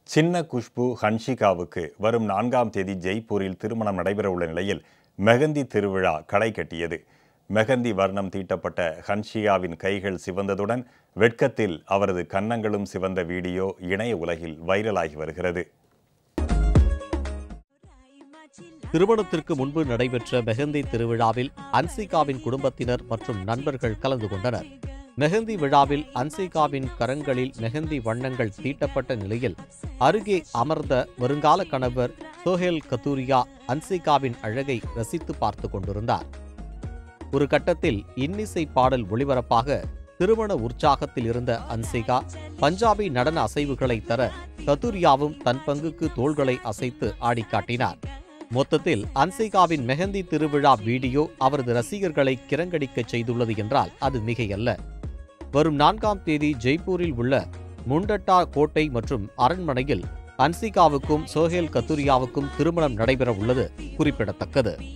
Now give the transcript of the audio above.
சின்ன குஷ்பு ஹன்ஷிகாவுக்கு வரும் நான்காம் தேதி ஜெய்ப்பூரில் திருமணம் நடைபெறவுள்ள நிலையில் மெஹந்தி திருவிழா களை கட்டியது மெஹந்தி வர்ணம் தீட்டப்பட்ட ஹன்ஷிகாவின் கைகள் சிவந்ததுடன் வெட்கத்தில் அவரது கன்னங்களும் சிவந்த வீடியோ இணைய உலகில் வைரலாகி வருகிறது திருமணத்திற்கு முன்பு நடைபெற்ற மெஹந்தி திருவிழாவில் அன்சிகாவின் குடும்பத்தினர் மற்றும் நண்பர்கள் கலந்து கொண்டனர் மெஹந்தி விழாவில் அன்சிகாவின் கரங்களில் மெஹந்தி வண்ணங்கள் தீட்டப்பட்ட நிலையில் அருகே அமர்ந்த வருங்கால கணவர் சோஹேல் கத்தூரியா அன்சிகாவின் அழகை ரசித்து பார்த்து கொண்டிருந்தார் ஒரு கட்டத்தில் இன்னிசை பாடல் ஒளிபரப்பாக திருமண உற்சாகத்தில் இருந்த அன்சிகா பஞ்சாபி நடன அசைவுகளை தர கத்தூரியாவும் தன் பங்குக்கு தோள்களை அசைத்து ஆடி காட்டினார் மொத்தத்தில் அன்சிகாவின் மெஹந்தி திருவிழா வீடியோ அவரது ரசிகர்களை கிறங்கடிக்கச் செய்துள்ளது என்றால் அது மிகையல்ல வரும் நான்காம் தேதி ஜெய்ப்பூரில் உள்ள முண்டட்டா கோட்டை மற்றும் அரண்மனையில் அன்சிகாவுக்கும் சோஹேல் கத்துரியாவுக்கும் திருமணம் நடைபெற உள்ளது குறிப்பிடத்தக்கது